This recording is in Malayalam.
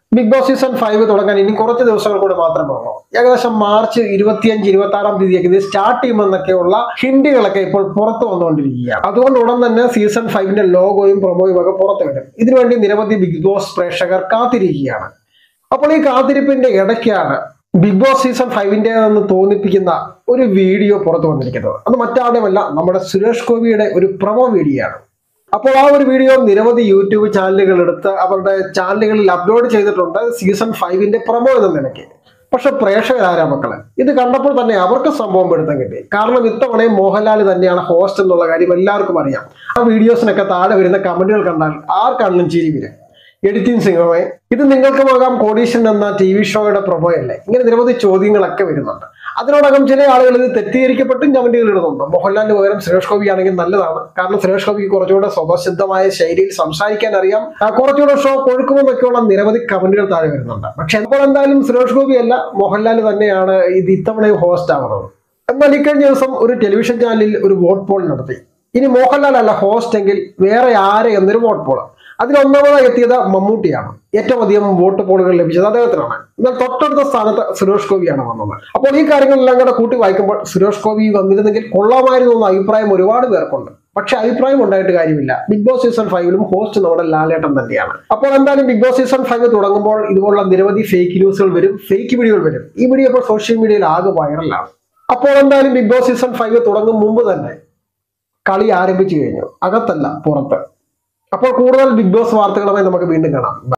ബിഗ് ബോസ് സീസൺ ഫൈവ് തുടങ്ങാൻ ഇനി കുറച്ച് ദിവസങ്ങൾ കൂടെ മാത്രമേ ഉള്ളൂ ഏകദേശം മാർച്ച് ഇരുപത്തിയഞ്ച് ഇരുപത്തി ആറാം തീയതിയൊക്കെ ഇത് സ്റ്റാർട്ട് ചെയ്യുമെന്നൊക്കെയുള്ള ഹിന്റുകളൊക്കെ ഇപ്പോൾ പുറത്തു വന്നുകൊണ്ടിരിക്കുകയാണ് അതുകൊണ്ട് ഉടൻ തന്നെ സീസൺ ഫൈവിന്റെ ലോഗോയും പ്രൊമോയും ഒക്കെ പുറത്തു വരും ഇതിനുവേണ്ടി നിരവധി ബിഗ് ബോസ് പ്രേക്ഷകർ കാത്തിരിക്കുകയാണ് അപ്പോൾ ഈ കാത്തിരിപ്പിന്റെ ഇടയ്ക്കാണ് ബിഗ് ബോസ് സീസൺ ഫൈവിൻ്റെതെന്ന് തോന്നിപ്പിക്കുന്ന ഒരു വീഡിയോ പുറത്തു വന്നിരിക്കുന്നത് അത് മറ്റാരുമല്ല നമ്മുടെ സുരേഷ് ഗോപിയുടെ ഒരു പ്രൊമോ വീഡിയോ ആണ് അപ്പോൾ ആ ഒരു വീഡിയോ നിരവധി യൂട്യൂബ് ചാനലുകൾ എടുത്ത് അവരുടെ ചാനലുകളിൽ അപ്ലോഡ് ചെയ്തിട്ടുണ്ട് സീസൺ ഫൈവിന്റെ പ്രൊമോ എന്ന നിലയ്ക്ക് പക്ഷെ പ്രേക്ഷകരാരാ മക്കളെ ഇത് കണ്ടപ്പോൾ തന്നെ അവർക്ക് സംഭവം പെടുത്താൻ കിട്ടി കാരണം ഇത്തവണയും മോഹൻലാൽ തന്നെയാണ് ഹോസ്റ്റ് എന്നുള്ള കാര്യം എല്ലാവർക്കും അറിയാം ആ വീഡിയോസിനൊക്കെ താഴെ വരുന്ന കമന്റുകൾ കണ്ടാൽ ആർക്കാണെങ്കിലും ചിരി വരും എഡിറ്റിംഗ് സിംഗമേ ഇത് നിങ്ങൾക്കുമാകാം കോടീശ്വരൻ എന്ന ടി വി ഷോയുടെ പ്രൊമോയല്ലേ ഇങ്ങനെ നിരവധി ചോദ്യങ്ങളൊക്കെ വരുന്നുണ്ട് അതിനോടകം ചില ആളുകൾ ഇത് തെറ്റിദ്ധരിക്കപ്പെട്ടും കമന്റുകൾ ഇടുന്നുണ്ട് മോഹൻലാലിന് പകരം സുരേഷ് ഗോപി ആണെങ്കിൽ നല്ലതാണ് കാരണം സുരേഷ് ഗോപിക്ക് കുറച്ചുകൂടെ സ്വതസിദ്ധമായ ശൈലിയിൽ സംസാരിക്കാൻ അറിയാം ആ, കുറച്ചുകൂടെ ഷോ കൊഴുക്കുമെന്നൊക്കെയുള്ള നിരവധി കമന്റുകൾ താഴെ വരുന്നുണ്ട് പക്ഷെ ഇപ്പോൾ എന്തായാലും സുരേഷ് ഗോപി അല്ല മോഹൻലാൽ തന്നെയാണ് ഇത് ഇത്തവണയും ഹോസ്റ്റ് ആവുന്നത് എന്നാൽ ഇക്കഴിഞ്ഞ ദിവസം ഒരു ടെലിവിഷൻ ചാനലിൽ ഒരു വോട്ട് പോൾ നടത്തി ഇനി മോഹൻലാൽ അല്ല ഹോസ്റ്റ് എങ്കിൽ വേറെ ആരെ എന്നൊരു വോട്ട് പോൾ അതിൽ ഒന്നാമതായി എത്തിയത് മമ്മൂട്ടിയാണ് ഏറ്റവും അധികം വോട്ട് പോളുകൾ ലഭിച്ചത് അദ്ദേഹത്തിനാണ് എന്നാൽ തൊട്ടടുത്ത സ്ഥാനത്ത് സുരേഷ് ഗോപിയാണ് വന്നത് അപ്പോൾ ഈ കാര്യങ്ങളെല്ലാം കൂടെ കൂട്ടി വായിക്കുമ്പോൾ സുരേഷ് ഗോപി വന്നിരുന്നെങ്കിൽ കൊള്ളാമായിരുന്നു എന്ന അഭിപ്രായം ഒരുപാട് പേർക്കുണ്ട് പക്ഷെ അഭിപ്രായം ഉണ്ടായിട്ട് കാര്യമില്ല ബിഗ് ബോസ് സീസൺ ഫൈവിലും ഹോസ്റ്റ് നമ്മുടെ ലാലേട്ടൻ തന്നെയാണ് അപ്പോൾ എന്തായാലും ബിഗ് ബോസ് സീസൺ ഫൈവ് തുടങ്ങുമ്പോൾ ഇതുപോലുള്ള നിരവധി ഫേക്ക് ന്യൂസുകൾ വരും ഫേക്ക് വീഡിയോകൾ വരും ഈ വീഡിയോ ഇപ്പോൾ സോഷ്യൽ മീഡിയയിൽ ആകെ വൈറലാണ് അപ്പോൾ എന്തായാലും ബിഗ് ബോസ് സീസൺ ഫൈവ് തുടങ്ങും മുമ്പ് തന്നെ കളി ആരംഭിച്ചു കഴിഞ്ഞു അകത്തല്ല പുറത്ത് അപ്പോൾ കൂടുതൽ ബിഗ് ബോസ് വാർത്തകളുമായി നമുക്ക് വീണ്ടും കാണാം